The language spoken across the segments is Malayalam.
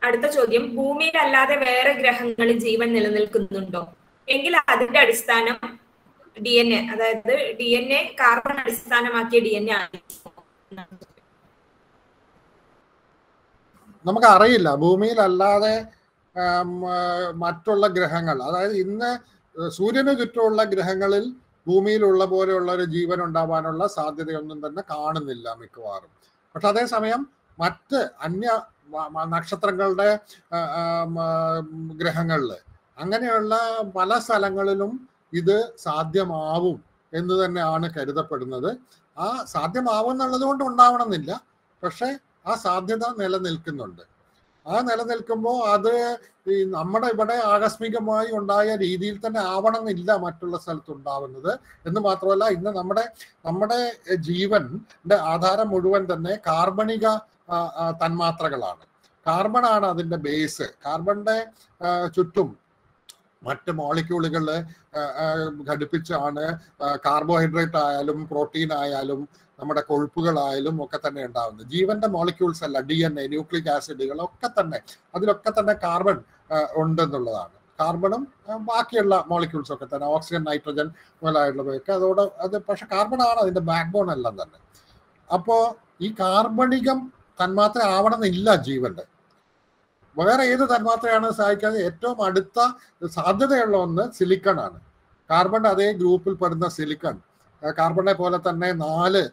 അടുത്ത ചോദ്യം ഭൂമിയിൽ അല്ലാതെ വേറെ ഗ്രഹങ്ങളിൽ ജീവൻ നിലനിൽക്കുന്നുണ്ടോ എങ്കിൽ അതിന്റെ അടിസ്ഥാനം ഡി എൻ എ അതായത് ഡി എൻ എ കാർബൺ അടിസ്ഥാനമാക്കിയ ഡി എൻ എ ആണ് നമുക്ക് അറിയില്ല ഭൂമിയിൽ അല്ലാതെ ആം, ആ, മറ്റുള്ള ഗ്രഹങ്ങൾ അതായത് ഇന്ന് സൂര്യന് ചുറ്റുമുള്ള ഗ്രഹങ്ങളിൽ ഭൂമിയിലുള്ള പോലെയുള്ള ഒരു ജീവൻ ഉണ്ടാവാനുള്ള സാധ്യതയൊന്നും തന്നെ കാണുന്നില്ല മിക്കവാറും പക്ഷെ അതേസമയം മറ്റ് അന്യ വ- വ- നക്ഷത്രങ്ങളുടെ ആ, ആം, ആ, ഗ്രഹങ്ങളിൽ അങ്ങനെയുള്ള പല സ്ഥലങ്ങളിലും ഇത് സാധ്യമാവും എന്ന് തന്നെയാണ് കരുതപ്പെടുന്നത് ആ സാധ്യമാവുന്നുള്ളത് കൊണ്ട് ഉണ്ടാവണമെന്നില്ല പക്ഷെ ആ സാധ്യത നിലനിൽക്കുന്നുണ്ട് ആ നിലനിൽക്കുമ്പോൾ അത് ഈ നമ്മുടെ ഇവിടെ ആകസ്മികമായി ഉണ്ടായ രീതിയിൽ തന്നെ ആവണമെന്നില്ല മറ്റുള്ള സ്ഥലത്ത് ഉണ്ടാവുന്നത് എന്ന് മാത്രമല്ല ഇന്ന് നമ്മുടെ നമ്മുടെ ജീവന്റെ ആധാരം മുഴുവൻ തന്നെ കാർബണിക ആ, ആ, തന്മാത്രകളാണ് കാർബൺ ആണ് അതിന്റെ ബേസ് കാർബണിന്റെ ആ, ചുറ്റും മറ്റ് മോളിക്യൂളുകൾ ഘടിപ്പിച്ചാണ് കാർബോഹൈഡ്രേറ്റ് ആയാലും പ്രോട്ടീൻ ആയാലും നമ്മുടെ കൊഴുപ്പുകളായാലും ഒക്കെ തന്നെ ഉണ്ടാവുന്നത് ജീവന്റെ മോളിക്യൂൾസ് അല്ല ഡി എൻ എ ന്യൂക്ലിക് ആസിഡുകൾ ഒക്കെ തന്നെ അതിലൊക്കെ തന്നെ കാർബൺ ഉണ്ടെന്നുള്ളതാണ് കാർബണും ആ, ബാക്കിയുള്ള മോളിക്യൂൾസ് ഒക്കെ തന്നെ ഓക്സിജൻ നൈട്രജൻ മുതലായിട്ടുള്ളവയൊക്കെ അതോടെ അത് പക്ഷെ കാർബൺ ആണ് അതിന്റെ ബാക്ക് ബോൺ എല്ലാം തന്നെ അപ്പോ ഈ കാർബണികം തന്മാത്ര ആവണമെന്നില്ല ജീവന്റെ വേറെ ഏത് തന്മാത്രയാണ് സഹായിക്കാതെ ഏറ്റവും അടുത്ത സാധ്യതയുള്ള ഒന്ന് സിലിക്കൺ ആണ് കാർബണിന്റെ അതേ ഗ്രൂപ്പിൽ പെടുന്ന സിലിക്കൺ കാർബണിനെ പോലെ തന്നെ നാല്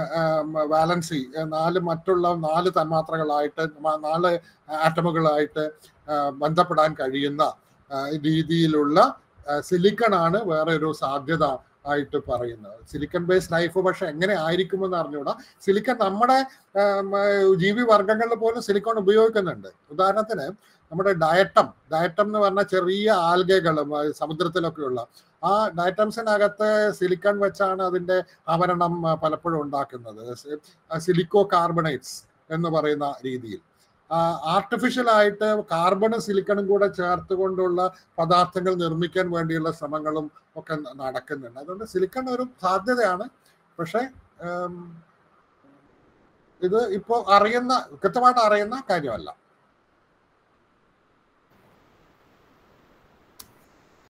വാലൻസി നാല് മറ്റുള്ള നാല് തന്മാത്രകളായിട്ട് മ- നാല് ആറ്റമുകളായിട്ട് ആ, ബന്ധപ്പെടാൻ കഴിയുന്ന ആ, രീതിയിലുള്ള സിലിക്കൺ ആണ് വേറെ ഒരു സാധ്യത ആയിട്ട് പറയുന്നത് സിലിക്കൺ ബേസ്ഡ് ലൈഫ് പക്ഷെ എങ്ങനെ ആയിരിക്കുമെന്ന് അറിഞ്ഞുകൂടാ സിലിക്കൺ നമ്മുടെ ആം, ജീവി വർഗ്ഗങ്ങളിൽ പോലും സിലിക്കോൺ ഉപയോഗിക്കുന്നുണ്ട് ഉദാഹരണത്തിന് നമ്മുടെ ഡയറ്റം ഡയറ്റം എന്ന് പറഞ്ഞ ചെറിയ ആൽഗകളും ആ, സമുദ്രത്തിലൊക്കെയുള്ള ആ ഡയറ്റംസിനകത്ത് സിലിക്കൺ വെച്ചാണ് അതിന്റെ ആവരണം ആ, പലപ്പോഴും ഉണ്ടാക്കുന്നത് സിലിക്കോ കാർബണേറ്റ്സ് എന്ന് പറയുന്ന രീതിയിൽ ആർട്ടിഫിഷ്യൽ ആയിട്ട് കാർബണും സിലിക്കണും കൂടെ ചേർത്തുകൊണ്ടുള്ള പദാർത്ഥങ്ങൾ നിർമ്മിക്കാൻ വേണ്ടിയുള്ള ശ്രമങ്ങളും ഒക്കെ ന- നടക്കുന്നുണ്ട് അതുകൊണ്ട് സിലിക്കൺ ഒരു സാധ്യതയാണ് പക്ഷെ ഉം, ഇത് ഇപ്പോൾ അറിയുന്ന കൃത്യമായിട്ട് അറിയുന്ന കാര്യമല്ല